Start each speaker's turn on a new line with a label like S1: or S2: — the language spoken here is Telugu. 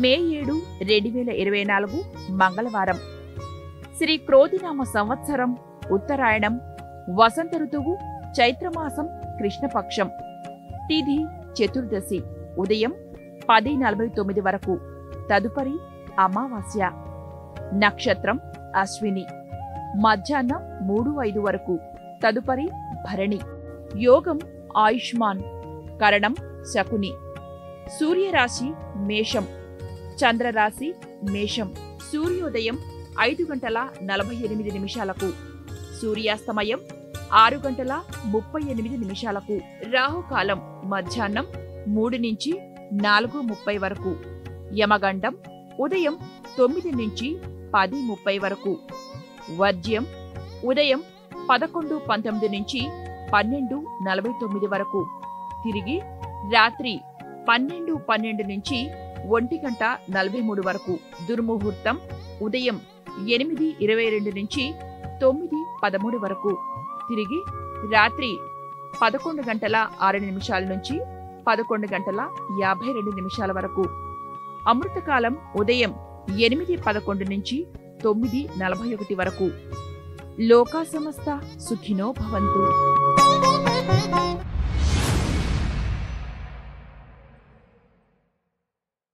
S1: మే ఏడు రెండు వేల ఇరవై నాలుగు మంగళవారం శ్రీ క్రోధినామ సంవత్సరం ఉత్తరాయణం వసంత ఋతువు చైత్రమాసం కృష్ణపక్షం తిథి చతుర్దశి ఉదయం పది నలభై తొమ్మిది వరకు తదుపరి అమావాస్య నక్షత్రం అశ్విని మధ్యాహ్నం మూడు ఐదు వరకు తదుపరి భరణి యోగం ఆయుష్మాన్ కరణం శకుని సూర్యరాశి మేషం చంద్రరాశి మేషం సూర్యోదయం ఐదు గంటల నలభై ఎనిమిది నిమిషాలకు సూర్యాస్తమయం ఆరు గంటల ముప్పై ఎనిమిది నిమిషాలకు రాహుకాలం మధ్యాహ్నం మూడు నుంచి నాలుగు ముప్పై వరకు యమగండం ఉదయం తొమ్మిది నుంచి పది ముప్పై వరకు వర్జ్యం ఉదయం పదకొండు పంతొమ్మిది నుంచి పన్నెండు నలభై తొమ్మిది వరకు తిరిగి రాత్రి పన్నెండు పన్నెండు నుంచి ఒంటి గంట నలభై మూడు వరకు దుర్ముహూర్తం ఉదయం ఎనిమిది ఇరవై రెండు నుంచి తొమ్మిది పదమూడు వరకు తిరిగి రాత్రి పదకొండు గంటల ఆరు నిమిషాల నుంచి పదకొండు గంటల యాభై రెండు నిమిషాల వరకు అమృతకాలం ఉదయం ఎనిమిది పదకొండు నుంచి తొమ్మిది నలభై ఒకటి వరకు లోకా సమస్త సుఖినో భవంతు